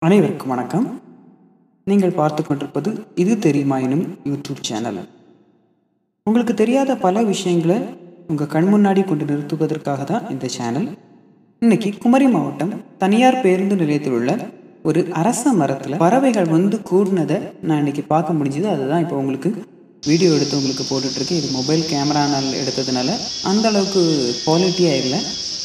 அனைவருக்கும் வணக்கம் நீங்கள் பார்த்து கொண்டிருப்பது இது தெரியுமா எனும் யூடியூப் சேனல் உங்களுக்கு தெரியாத பல விஷயங்களை உங்கள் கண் முன்னாடி கொண்டு நிறுத்துவதற்காக தான் இந்த சேனல் இன்னைக்கு குமரி மாவட்டம் தனியார் பேருந்து நிலையத்தில் உள்ள ஒரு அரச மரத்தில் பறவைகள் வந்து கூடினதை நான் இன்னைக்கு பார்க்க முடிஞ்சது அதுதான் இப்போ உங்களுக்கு வீடியோ எடுத்து உங்களுக்கு போட்டுட்ருக்கு இது மொபைல் கேமரானால் எடுத்ததுனால அந்த அளவுக்கு குவாலிட்டியாக இல்லை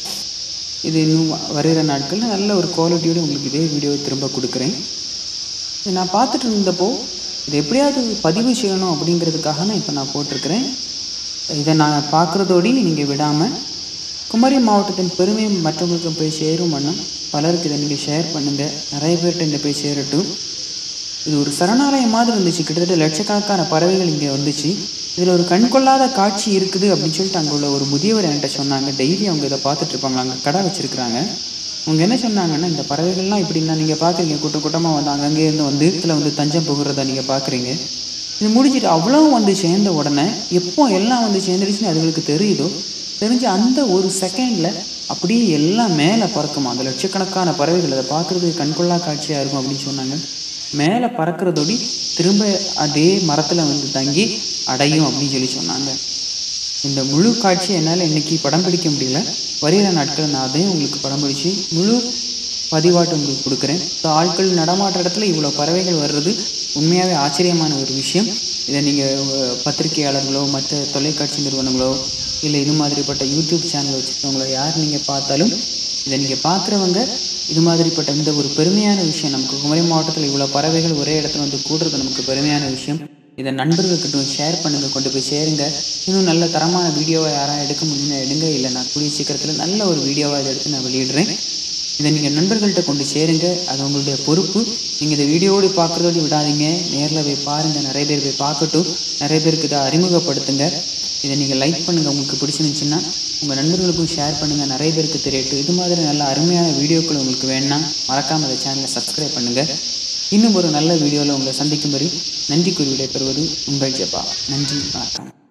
இது இன்னும் வருகிற நாட்களில் நல்ல ஒரு குவாலிட்டியோடு உங்களுக்கு இதே வீடியோ திரும்ப கொடுக்குறேன் இது நான் பார்த்துட்டு இருந்தப்போ இது எப்படியாவது பதிவு செய்யணும் அப்படிங்கிறதுக்காக நான் இப்போ நான் போட்டிருக்கிறேன் இதை நான் பார்க்குறதோடி நீங்கள் விடாமல் குமரி மாவட்டத்தின் பெருமையை மற்றவங்களுக்கு போய் சேரும் வண்ணம் பலருக்கு இதை நீங்கள் ஷேர் பண்ணுங்கள் நிறைய பேர்கிட்ட இந்த போய் சேரட்டும் இது ஒரு சரணாலயம் மாதிரி இருந்துச்சு கிட்டத்தட்ட லட்சக்கணக்கான பறவைகள் இங்கே வந்துச்சு இதில் ஒரு கண்கொள்ளாத காட்சி இருக்குது அப்படின்னு சொல்லிட்டு அங்கே உள்ள ஒரு முதியவர் என்கிட்ட சொன்னாங்க டெய்லி அவங்க இதை பார்த்துட்டு இருப்பாங்க அங்கே கடை வச்சுருக்குறாங்க அவங்க என்ன சொன்னாங்கன்னா இந்த பறவைகள்லாம் இப்படின்னா நீங்கள் பார்க்குறீங்க கூட்டம் கூட்டமாக வந்து அங்கங்கே இருந்து வந்து இதில் வந்து தஞ்சம் புகுறத நீங்கள் பார்க்குறீங்க இது முடிஞ்சிட்டு அவ்வளோ வந்து சேர்ந்த உடனே எப்போ எல்லாம் வந்து சேர்ந்துடுச்சுன்னு அதுங்களுக்கு தெரியுதோ தெரிஞ்சு அந்த ஒரு செகண்டில் அப்படியே எல்லாம் மேலே பறக்குமா அந்த லட்சக்கணக்கான பறவைகள் அதை பார்க்குறதுக்கு கண்கொள்ளா காட்சியாக இருக்கும் அப்படின்னு சொன்னாங்க மேலே பறக்கிறதோடி திரும்ப அதே மரத்தில் வந்து தங்கி அடையும் அப்படின்னு சொல்லி சொன்னாங்க இந்த முழு காட்சி என்னால் இன்னைக்கு படம் பிடிக்க முடியல வருகிற நாட்கள் நான் அதையும் உங்களுக்கு படம் பிடிச்சி முழு பதிவாட்டு உங்களுக்கு கொடுக்குறேன் ஸோ ஆட்கள் நடமாட்ட இடத்துல இவ்வளோ பறவைகள் வர்றது உண்மையாகவே ஆச்சரியமான ஒரு விஷயம் இதை நீங்கள் பத்திரிகையாளர்களோ மற்ற தொலைக்காட்சி நிறுவனங்களோ இல்லை இது மாதிரிப்பட்ட யூடியூப் சேனல் வச்சுருக்கவங்களோ யார் நீங்கள் பார்த்தாலும் இதை நீங்கள் பார்க்குறவங்க இது மாதிரிப்பட்ட இந்த ஒரு பெருமையான விஷயம் நமக்கு குமரி மாவட்டத்தில் இவ்வளோ பறவைகள் ஒரே இடத்துல வந்து கூடுறது நமக்கு பெருமையான விஷயம் இதை நண்பர்கள்கிட்ட ஷேர் பண்ணுங்கள் கொண்டு போய் சேருங்க இன்னும் நல்ல தரமான வீடியோவை யாராவது எடுக்க முடியும்னா எடுங்க இல்லை நான் கூடிய சீக்கிரத்தில் நல்ல ஒரு வீடியோவாக இதை எடுத்து நான் வெளியிடுறேன் இதை நீங்கள் நண்பர்கள்ட்ட கொண்டு சேருங்க அது உங்களுடைய பொறுப்பு நீங்கள் இந்த வீடியோவோடு பார்க்குறதோடு விடாதீங்க நேரில் போய் பாருங்கள் நிறைய பேர் போய் பார்க்கட்டும் நிறைய பேருக்கு இதை அறிமுகப்படுத்துங்க இதை நீங்கள் லைக் பண்ணுங்கள் உங்களுக்கு பிடிச்சிருந்துச்சுன்னா உங்கள் நண்பர்களுக்கும் ஷேர் பண்ணுங்கள் நிறைய பேருக்கு தெரியட்டும் இது மாதிரி நல்ல அருமையான வீடியோக்கள் உங்களுக்கு வேணும்னா மறக்காமல் அந்த சேனலை சப்ஸ்கிரைப் பண்ணுங்கள் இன்னும் ஒரு நல்ல வீடியோவில் உங்களை சந்திக்கும் வரை நன்றி கூறி விடைபெறுவது உங்கள் ஜெபா நன்றி வணக்கம்